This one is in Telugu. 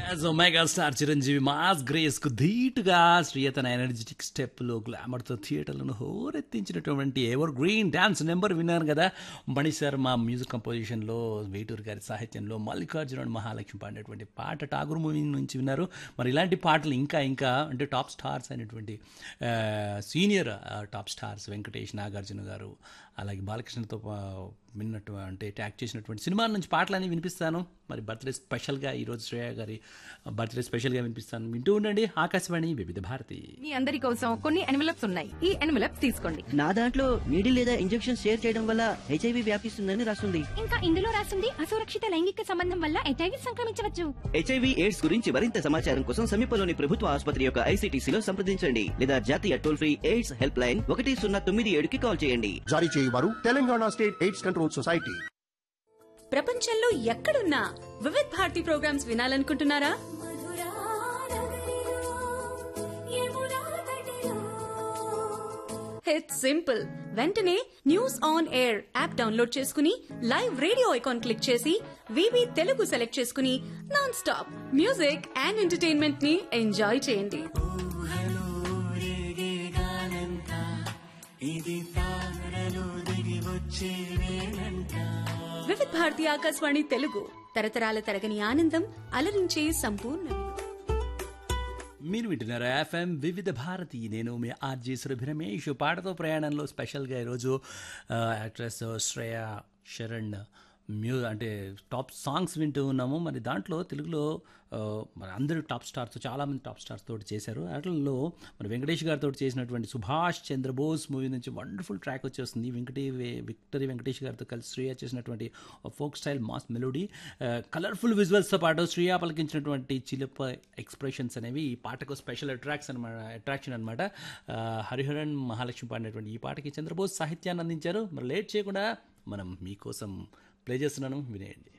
As mega star Chiranjeevi mass grace కు ధీటుగా శ్రీయ తన ఎనర్జెటిక్ స్టెప్ లో గ్లామర్ తో థియేటర్లను హోరెత్తించినటువంటి ఎవర్ గ్రీన్ డాన్స్ నెంబర్ విన్నారు కదా మణి సార్ మా మ్యూజిక్ కంపోజిషన్ లో వేటూరు గారి సాహిత్యంలో మల్లికార్జున మహాలక్ష్మి పాడినటువంటి పాట టాగూర్ మూవీ నుంచి విన్నారు మరి ఇలాంటి పాటలు ఇంకా ఇంకా అంటే టాప్ స్టార్స్ అయినటువంటి ఆ, సీనియర్ ఆ, టాప్ స్టార్స్ వెంకటేష్ నాగార్జున గారు అలాగే బాలకృష్ణతో పా- విన్నట్టు అంటే ట్యాక్ చేసినటువంటి సినిమాల నుంచి పాటలన్నీ వినిపిస్తాను మరి బర్త్డే స్పెషల్గా ఈరోజు శ్రేయ గారి బర్త్డే స్పెషల్గా వినిపిస్తాను వింటూ ఉండండి ఆకాశవాణి వివిధ భారతి మీ అందరి కోసం కొన్ని ఎన్వలప్స్ ఉన్నాయి ఈ ఎన్వలప్స్ తీసుకోండి నా దాంట్లో నీడి లేదా ఇంజెక్షన్ షేర్ చేయడం వల్ల హెచ్ఐవి వ్యాపిస్తుందని రాస్తుంది ఇంకా ఇందులో రాసింది అసురక్షిత లైంగిక సంబంధం వల్ల హెచ్ఐవి సంక్రమించవచ్చు హెచ్ఐవి ఎయిడ్స్ గురించి మరింత సమాచారం కోసం సమీపంలోని ప్రభుత్వ ఆసుపత్రి యొక్క ఐసీటీసీలో సంప్రదించండి లేదా జాతీయ toll free AIDS helpline ఒకటి సున్నా తొమ్మిది ఏడుకి కాల్ చేయండి జారీ చేయవారు Telangana state AIDS control society ప్రపంచంలో ఎక్కడున్నా వివిధ్ భారతి ప్రోగ్రామ్స్ వినాలనుకుంటున్నారా ఇట్స్ సింపుల్ వెంటనే news on air app download చేసుకుని లైవ్ రేడియో ఐకాన్ క్లిక్ చేసి వివి తెలుగు సెలెక్ట్ చేసుకుని non stop music and entertainment ని ఎంజాయ్ చేయండి వివిధ్ భారతి ఆకాశవాణి తెలుగు తరతరాల తరగని ఆనందం అలరించే సంపూర్ణ వినోదం. మీరు వింటున్నారు ఎఫ్ఎం వివిధ భారతి నేను మీ ఆర్జీ సురభి రమేష్ పాటతో ప్రయాణంలో స్పెషల్గా ఈరోజు ఆ, యాక్ట్రెస్ శ్రేయ శరణ్ మ్యూ అంటే టాప్ సాంగ్స్ వింటూ ఉన్నాము మరి దాంట్లో తెలుగులో ఆ, మరి అందరూ టాప్ స్టార్స్ చాలామంది టాప్ స్టార్స్ తోటి చేశారు వాటిల్లో మరి వెంకటేష్ గారితో చేసినటువంటి సుభాష్ చంద్రబోస్ మూవీ నుంచి వండర్ఫుల్ ట్రాక్ వచ్చేస్తుంది వెంకటే విక్టరీ వెంకటేష్ గారితో కలిసి శ్రేయ చేసినటువంటి folk style mass melody colourful విజువల్స్తో పాటు శ్రేయ పలికించినటువంటి చిలప ఎక్స్ప్రెషన్స్ అనేవి ఈ పాటకు స్పెషల్ అట్రాక్షన్ అనమాట అట్రాక్షన్ అనమాట హరిహరన్ మహాలక్ష్మి పాడినటువంటి ఈ పాటకి చంద్రబోస్ సాహిత్యాన్ని అందించారు మరి లేట్ చేయకుండా మనం మీకోసం ప్లే చేస్తున్నాను వినేయండి